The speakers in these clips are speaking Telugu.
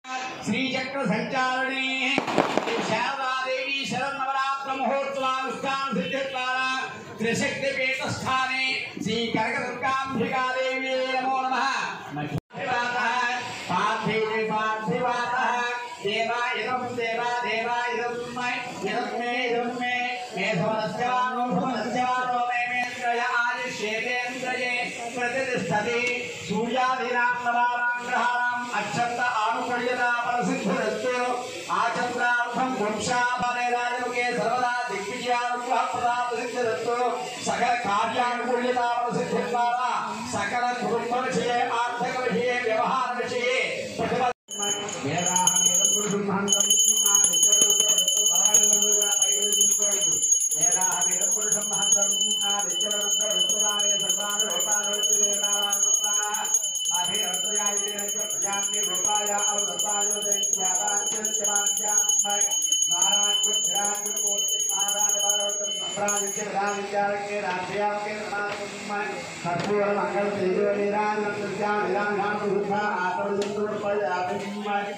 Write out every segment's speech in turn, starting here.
శ్రీచక్ర సంచారణే శారదాదేవి శరన్నవరాత్ర మహోత్సవానుష్ఠాన సిద్ధిద్వారా త్రిశక్తి పీఠ స్థానే శ్రీ కనకదుర్గాంబికాదేవి నమో నమః పార్థివాతః పార్థివాతః దేవాయుధం దేవా దేవాయుధం మై ఇదం మే ఇదం మే మే సమస్యానో సమస్యానో మే మేంద్రయ ఆయుష్యేంద్రయే ప్రతిష్టతి సూర్యాదీనాం నవానాం గ్రహాణం అక్షంత ఆనుకళ్యతా ప్రసిద్ధిరస్తు ఆచంద్రార్థం వంశాపరే రాజముఖే సర్వదా దిగ్విజయానుగ్రహప్రదా ప్రసిద్ధిరస్తు సకల కార్యానుకూల్యతా ప్రసిద్ధిర్వారా సకల కుటుంబ విషయే ఆర్థిక విషయే వ్యవహార విషయే ప్రతిప వేదాహమేదం పురుషుమహంతం ఆదిత్యవంతరస్తు భవానందుగా పైవేదించుకోండి వేదాహమేదం పురుషుమహంతం ఆదిత్యవంతరస్తు రాయ సర్వాను రూపాలోకి వేదాలంతా అభిరత్యాయ ప్రజాన్ని రూపాయ అవృతాయ దైత్యారాజ్యస్యమాజ్యామై నారాయణుద్రాజుమూర్తి మహారాజవారోత్తం సంప్రాజిత్య విధానిత్యాలకే రాజ్యాలకే నమాత్మై కర్పూర మంగళ తేజో నీరాజనంత్యా నిరాంగాం సుఖ ఆపరుదుర్పయామిమై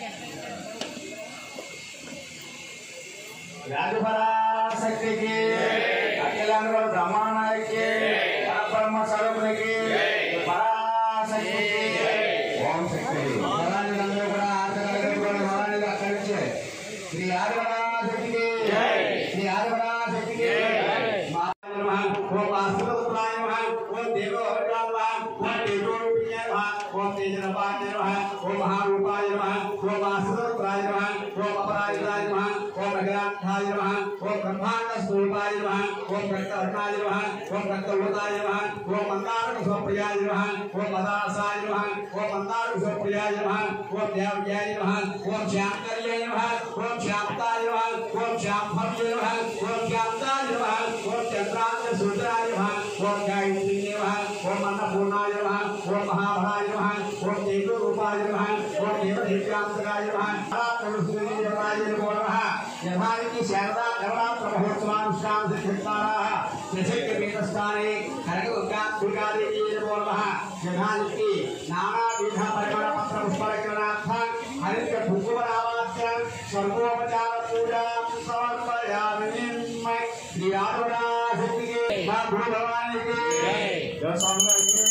రాజపరాశక్తికి అఖిలాంధ్ర బ్రహ్మాండానికి పరబ్రహ్మ స్వరూపునికి పరాశక్తికి ఓం శక్తి భవానీలందరూ కూడా ఆర్తనాలు కూడా భవానీలు అక్కడి నుంచే శ్రీ ఆదిపరాశక్తికి శ్రీ ఆదిపరాశక్తికి మా ఓం వాసుదేవాయ నమః ఓం దేవోపరాయ నమః ఓం తేజోరూపిణ్యాయ నమః ఓం తేజరపాయ నమః ఓం మహారూపాయ నమః ఓం వాసుదేవాయ నమః ఓం అపరాజితాయ నమః ఓం అఖిలాంధాయ నమః ఓం బ్రహ్మాండ స్వరూపాయ నమః ఓం రక్తవర్ణాయ నమః ఓం రక్తవృతాయ నమః ఓం మందార స్వప్రియాయ నమః ఓం మదాసాయ నమః ఓం మందార స్వప్రియాయ నమః ఓం దేవ్యాయ నమః ఓం శ్యామకర్యాయ నమః ఓం శ్యామతాయ నమః ఓం శ్యామభవ్య నమః ఓం శ్యామతాయ నమః ఓం చంద్రాంగ సూత్రాయ నమః ఓం గాయత్రీ నమః ఓం అన్నపూర్ణాయ నమః ఓం మహాభరాయ నమః ఓం తేజోరూపాయ నమః ఓం దేవదేవ్యాంతరాయ నమః పరాక్రమసూర్యదేవాయ నమో నమః యథానికి శారదా నవరాత్ర మహోత్సవానుష్ఠాన సిద్ధిస్తారాः త్రిశక్తిపీఠస్థానే కనకదుర్గా దుర్గాదేవి నమో నమః యథానికి నానావిధ పరిమళ పత్ర పుష్పలగ్నార్థ హరిత కుంకుమరావాస్య స్వర్గోపచార పూజా సమర్పయామి శ్రీ ఆదివరాశక్తికి మా గురు భవానికి జయ స్వామి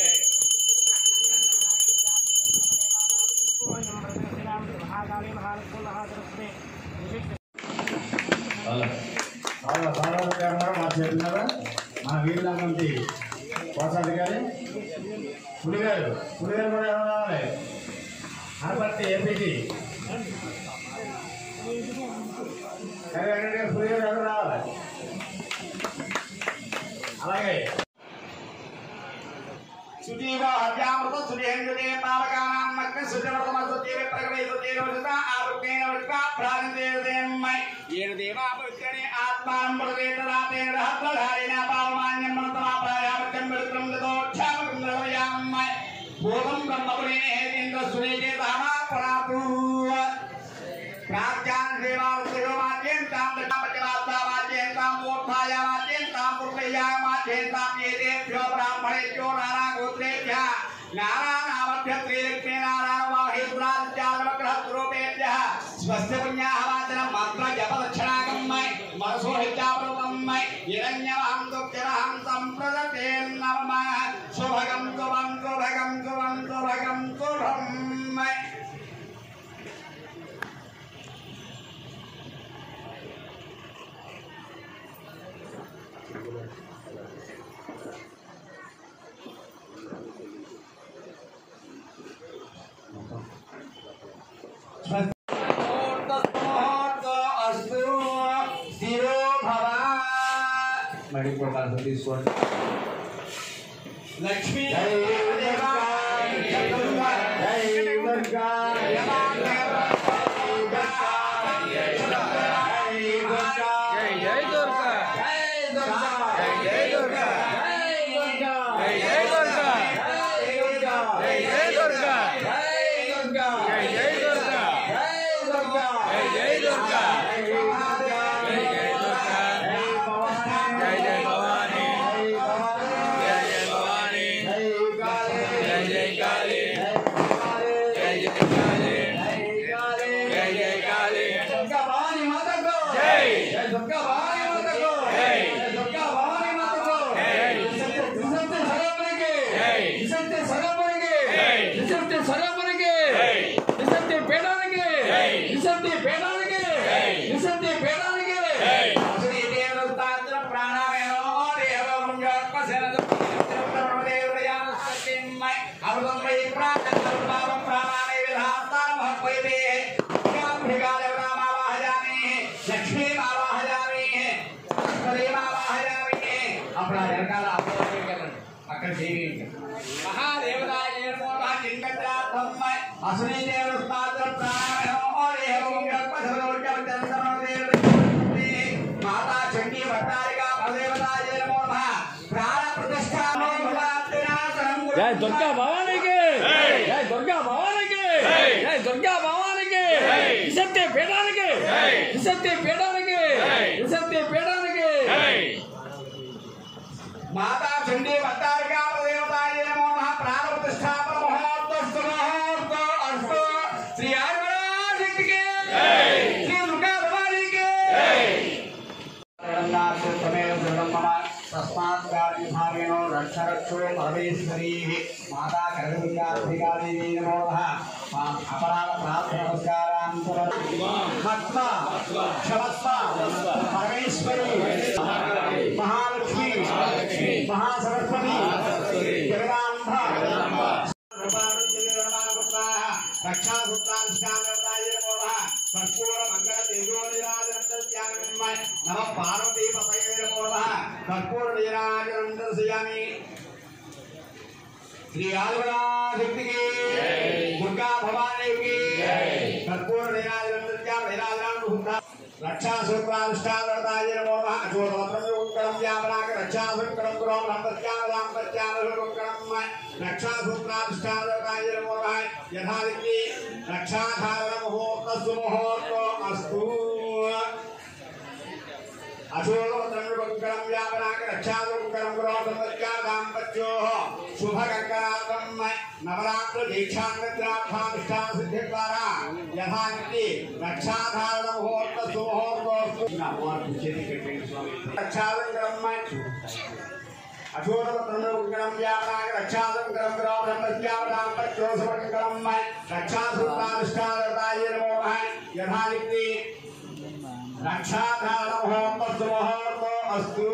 చాలా సాధారణ గారు ఉన్నారు మా చేతున్నారు మా వీరుల మంది కోశాధికారి పులిగారు పులిగారు కూడా ఎవరు రావాలి అనపర్తి ఎంపీటీ పులిగారు ఎవరు రావాలి అలాగే సుజీవ హవ్యామృత సుజేంద్రే పాలకానాం మగ్న సుజమృతమ సుజీవ ప్రగవే సుజీరోజిత ఆరుగ్నేన వృత్తా ప్రాణిదేవదేమ్మై ఏన దేవా పవిత్రనే ఆత్మానం ప్రవేతరాతేన రహస్రధారిణ పావమాన్యం మంతమాపాయామత్యం విడుత్రం గతోక్షామకం నిర్వయామ్మై పూర్వం బ్రహ్మపురేణ హేతేంద్ర సురేజే తామాపరాతు ప్రాజ్ఞాన్ దేవాలయో మాధ్యంతాం దశాపచరాస్తా మాధ్యంతాం మూర్ధాయ మాధ్యంతాం పురుషయ్యా మాధ్యంతాం ఏదేభ్యో బ్రాహ్మణేభ్యో నానాగోత్రేభ్య నారాయణామభ్య త్రిలక్ష్మీ నారాయణ మహేంద్రాదిత్యానవగ్రహస్వరూపేభ్య స్వస్తి పుణ్యాహ వాచనం మంత్ర జప దక్షిణాగమ్మై మనసో హిత్యాపృతమ్మై హిరణ్యవహం దుఃఖిరహం సంప్రదతే నమ శుభగం శుభం శుభగం శుభం శుభగం శుభం మరి ఇంకొక అర్థం తీసుకోండి లక్ష్మీ జై దుర్గా, జై దుర్గా, జై దుర్గా, జై దుర్గా, జై దుర్గా, జై జై దుర్గా జై దుర్గా, జై జై దుర్గా జై జై దుర్గా, జై జై దుర్గా జై జై దుర్గా, జై దుర్గా జై దుర్గా, జై జై దుర్గా జై జై భవానీ, జై భవానీ జై భవానీ, జై జై భవానీ జై కాళీ, జై నిశబ్ది పేదానికి నిశబ్ది పేదానికి శ్రీ దేవతాంత్ర ప్రాణాయామో దేవం యోగ శరద దేవయానస్తిమై అమృతమై ప్రాణాయామం ప్రాణాయ విధాతార మహత్వైతే గాంభిగాదేవనామావాహయామి లక్ష్మీ మావాహయామి సరస్వతీ మావాహయామి అప్పుడు ఆ వెనకాల అక్కడ చేయండి మహాదేవతాయ నమో చింగత్రాత్మై అసునీ దేవతాంత్ర ప్రాణాయామో దేవం యోగ శరద మాతా చండీ భట్టారిగా పరదేవతాయ నమో నమః ప్రాణ ప్రతిష్టానో భవాత్రినాశనం జై దుర్గా భవానికి జై దుర్గా భవానికి జై దుర్గా భవానికి నిశబ్ది పేదానికి నిశబ్ది పేదానికి నిశబ్ది పేదానికి మాతా చండీ భట్టారిగా పరదేవతాయ నమో నమః ప్రాణ ప్రతిష్టాపన మహోత్తస్తు మహోత్త అస్తు శ్రీ ఆదివరాశక్తికి శ్రీ దుర్గా భవానికి తస్మాత్ విభాగేనో రక్ష రక్షో పరమేశ్వరీ మాతా కరగంగాధికారీ నమో నమః అపరాధ ప్రార్థన నమస్కారాంతర మత్వ క్షమస్వ పరమేశ్వరి మహాలక్ష్మి మహాసరస్వతి జగదాంబ నమ పార్వతీ కర్పూర నీరాజనందర్శయామి శ్రీ ఆదివరాశక్తికి దుర్గా భవానీకి కర్పూర నీరాజనందర్శయామి నీరాజనాన్ని రక్షాసూత్రానుష్ఠానతాయ నమో నమః అచోదవత్రం వ్యాపనాక రక్షాసూత్రం గురో నందస్యామదాం ప్రత్యానరుకం రక్షాసూత్రానుష్ఠానతాయ నమో నమః యథాదికి రక్షాధారణ ముహూర్తస్సు ముహూర్తో అస్తు అశోకవత్రం వ్యాపనాక రక్షాసూత్రం గురో నందస్యామదాంపత్యో శుభకంకరార్థం నవరాత్ర దీక్షాంగత్రార్థానుష్ఠాన సిద్ధి ద్వారా యథానికి రక్షాధారణ ముహూర్త సుముహూర్తోస్తు రక్షాలంకరం అశోకవత్రం వ్యాపనాక రక్షాలంకరం గురో నందస్యామదాంపత్యో శుభకంకరం రక్షాసూత్రానుష్ఠానతాయ నమో నమః యథానికి రక్షాధారణ ముహూర్త సుముహూర్తో అస్తు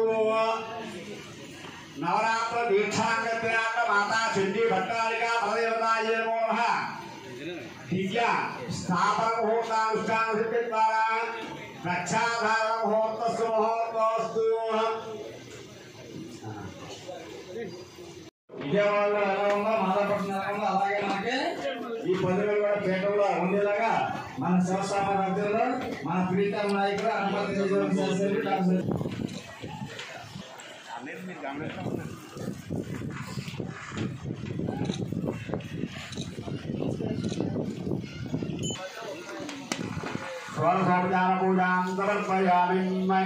నవరాత్ర దీక్షాంగత్రాక మాతా చండీ భట్టారిక పరదేవతాయ నమో నమః దివ్య స్థాపన ముహూర్తానుష్ఠాన సిద్ధి ద్వారా రక్షాధారణ ముహూర్త సుముహూర్తోస్తు విజయవాడలో ఎలా ఉందో మాదాపట్నం ఎలా ఉందో అలాగే మనకి ఈ పదవులు కూడా పేటలో ఉండేలాగా మన శివస్థాప రాజ్యంలో మన ప్రీతం నాయకులు అనుమతి చేసేవారు డాక్టర్ స్వరసోపచార పూజాం సమర్పయామి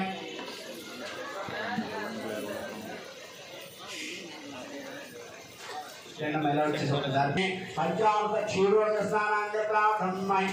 పంచామృత క్షీరోద స్నానాంగ ప్రార్థమై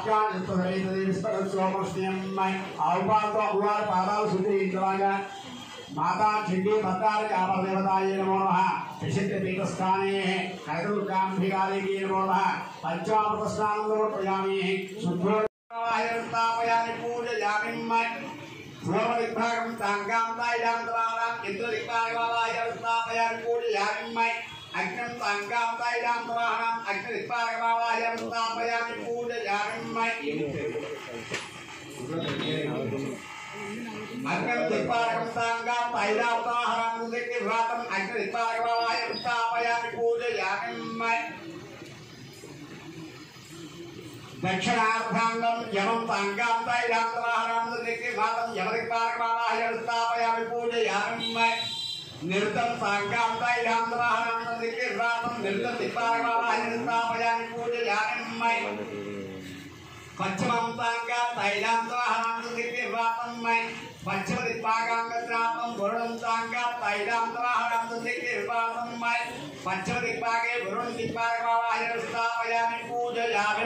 ఆఖ్యానిస్తోమస్యమై ఆవుపాలతో అమ్మవారి పాదాలు శుద్ధీకరించలాగా మాతా చండీ భద్రాల కామదేవతాయ నమో నమః విశిష్ట పీఠస్థానే కైదుర్గాంభికారికి నమో నమః పంచామృత స్నానం సమర్పయామి శుద్ధోపాయామి పూజయామి పూర్వదిగ్భాగం తాంగాంతాయాం ఇంద్రదిగ్భాగమాయామి స్థాపయామి పూజయామి అగ్నం తాంగాంతాయాం అగ్నిదిగ్భాగమాయామి స్థాపయామి పూజయామి అగ్నం దిక్పాలకం తాంగాం తైలావతాహరం దిగ్విభాతం అగ్నిదిగ్భాగమాయామి స్థాపయామి పూజయామి దక్షిణార్థాంగం యమం తాంగాం తైలాంతరాహరం దిగ్విభాతం యమదిగ్భాగమాయామి స్థాపయామి పూజయామి నిరుతం తాంగాం తైలాంతరాహరం దిగ్విభాతం నిరుతం దిగ్భాగమాయామి స్థాపయామి పూజయామి పశ్చిమం తాంగా తైలాంతరాహరం దిగ్విభాతం పశ్చిమ దిగ్భాగాంగత్రాపం వరుణం తాంగా తైలాంతరాహరం దిగ్విభాతం పశ్చిమ దిగ్భాగే వరుణ దిగ్భాగమాయామి స్థాపయామి పూజయామి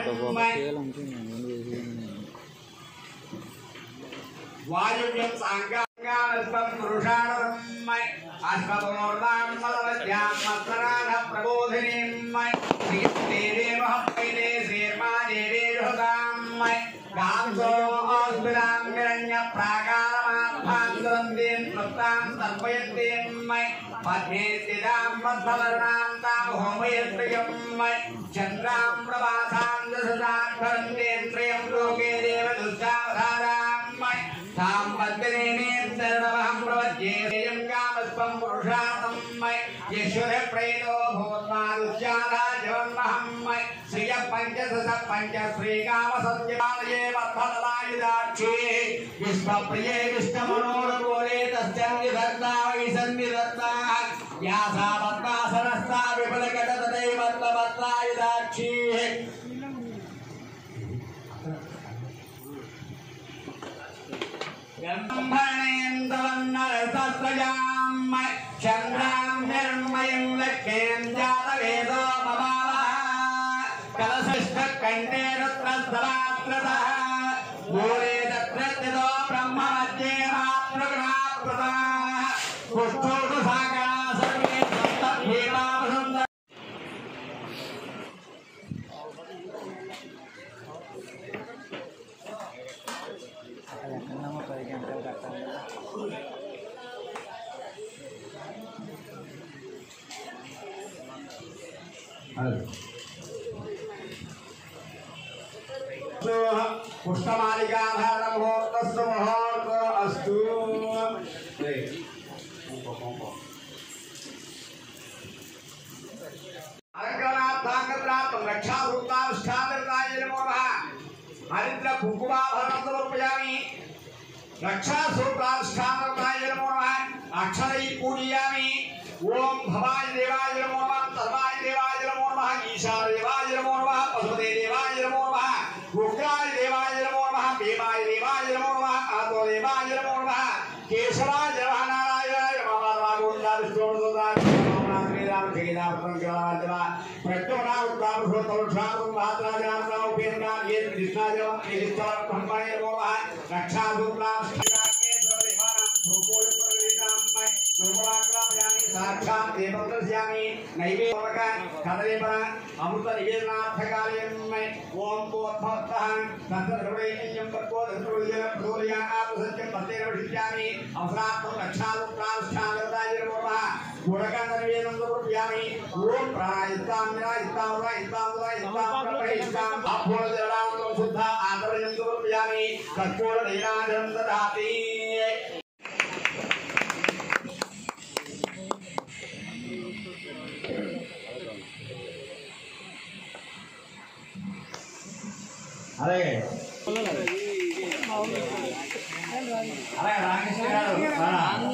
వాయువ్యం సాంగాంగానస్వం పురుషాణరమ్మై అశ్వతోర్వాన్మలవద్యాం మత్సరాధ ప్రబోధినిమ్మై శ్రీస్తే దేవః పైదే శ్రీర్మా దేవేరుహతామ్మై గాంసో ఆస్మిరాంగిరణ్య ప్రాకారమాత్మాంతరం దీన్ క్లుప్తాం తర్పయత్తీం మై పద్మే స్థితాం బద్ధవర్ణాం తాం హోమయత్రియం మై చంద్రాం ప్రభాసాం దశదాక్షరంతేంద్రియం లోకే దేవ దుష్టావధారాం మై తాం పద్మనేనేం శరణమహం ప్రవజ్యేయం కామస్వం పురుషార్థం మై యశ్వర ప్రేతో భూత్మాదుష్యారాజవన్మహం మై శ్రియ పంచదశ పంచ శ్రీకామ సత్యమాలయే వర్ధనలాయుధాక్షి విశ్వప్రియే విష్ణుమనోరగోరే తస్యన్నిధత్తా వై సన్నిధత్తా యాసా పద్మాసనస్థా విపులకట తదైవత్వత్తాయుధాక్షి గంధనేంద్రవన్నరసస్రజాం చంద్రాం నిర్మయం లక్ష్మీం జాతవేదో మమావః కలశిష్ట కంఠే రుద్రస్తరాత్రత మూలే తత్రత్యదో బ్రహ్మ మధ్యే మాతృగణాకృత పుష్ఠోడు సాగరా సర్వే సప్తభీమావసుందర పుష్పమాలికాధార ముహూర్తస్సు ముహూర్త అస్తు అలంకరణార్థాంగత్రాత్మం రక్షాసూత్రానుష్ఠానాయ నమో నమః హరిద్ర కుంకుమాభరణం సమర్పయామి రక్షాసూత్రానుష్ఠానాయ నమో నమః అక్షరై పూజయామి ఓం భవాయ దేవాయ నమో నమః సర్వాయ దేవాయ నమో నమః ఈశాన దేవాయ నమో నమః పశుపతే దేవాయ నమో నమః ఉగ్రాయ దేవాయ నమో నమః భీమాయ దేవాయ నమో నమః ఆతో దేవాయ నమో నమః కేశవాయ నమః నారాయణాయ నమః రాఘవేంద్ర విష్ణువర్ధనాయ నమః శ్రీరామ జగదాత్మం గ్రహాజన ప్రత్యోనా ఉత్తామ సోతౌషాం మాత్రాజాన ఉపేంద్ర ఏ కృష్ణాయ నమః ఈశ్వర బ్రహ్మణే నమో నమః రక్షాసూత్రాం శ్రీరామే సర్వదేవానాం భూపోయ పరవేదామై దుర్మలాగ్రామయామి సాక్షాత్ దేవతస్యామి నైవేద్యక కదలీపర అమృత నివేదనార్థకార్యమై ఓం పోద్భవత్తః తత్సర్వైన్యం పర్వో ధర్మోయ ప్రదోలయ ఆపసత్యం పత్తేన విష్యామి అవసరాత్మక రక్షాలుత్రానుష్ఠానదాయ నమః గుణగంధ నివేదనం సమర్పయామి ఓం ప్రాణాయిస్తామ్య ఇస్తామురా ఇస్తామురా ఇస్తామురా ఇస్తాం అభోజ జలాంతం శుద్ధ ఆదరయం సమర్పయామి కర్పూర నీరాజనం దదాతి అలాగే అలాగే రామకృష్ణ గారు రా.